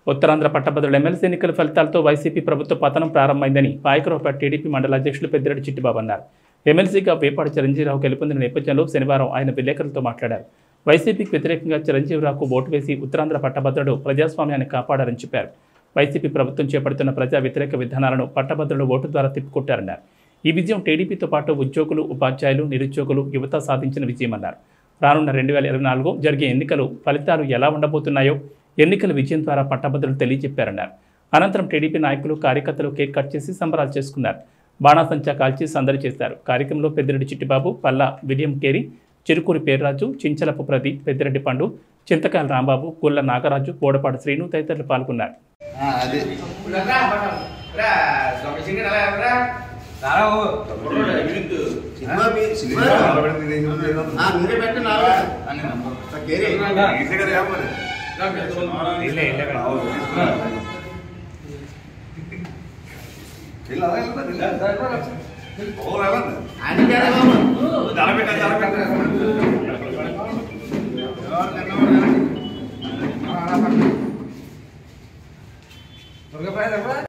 ఉత్తరాంధ్ర పట్టభద్రుల ఎమ్మెల్సీ ఎన్నికల ఫలితాలతో వైసీపీ ప్రభుత్వ పతనం ప్రారంభమైందని పాయకరావుపేట టీడీపీ మండల అధ్యక్షులు పెద్దిరెడ్డి చిట్టిబాబు అన్నారు ఎమ్మెల్సీగా వేపాడు చిరంజీవిరావు గెలుపొందిన నేపథ్యంలో శనివారం ఆయన విలేకరులతో మాట్లాడారు వైసీపీకి వ్యతిరేకంగా చిరంజీవిరావుకు ఓటు వేసి ఉత్తరాంధ్ర పట్టభద్రుడు ప్రజాస్వామ్యాన్ని కాపాడారని చెప్పారు వైసీపీ ప్రభుత్వం చేపడుతున్న ప్రజా వ్యతిరేక విధానాలను పట్టభద్రులు ఓటు ద్వారా తిప్పుకొట్టారన్నారు ఈ విజయం టీడీపీతో పాటు ఉద్యోగులు ఉపాధ్యాయులు నిరుద్యోగులు యువత సాధించిన విజయమన్నారు రానున్న రెండు వేల ఇరవై నాలుగు జరిగే ఎన్నికలు ఫలితాలు ఎలా ఉండబోతున్నాయో ఎన్నికల విజయం ద్వారా పట్టభద్రులు తెలియజెప్పారన్నారు అనంతరం టీడీపీ నాయకులు కార్యకర్తలు కేక్ కట్ చేసి సంబరాలు చేసుకున్నారు బాణాసంచా కాల్చి సందడి చేశారు కార్యక్రమంలో పెద్దిరెడ్డి చిట్టిబాబు పల్లా విలియం కేరి చిరుకూరి పేర్రాజు చించలపు ప్రదీప్ పెద్దిరెడ్డి పండు చింతకాయల రాంబాబు గుల్ల నాగరాజు బోడపాటి శ్రీను తదితరులు పాల్గొన్నారు అది సినిమా మీ- సినిమా ఆ, మీరే పెట్టండి నాలుగు. ఆ, కేరీ. ఆయనకేనా బాబు?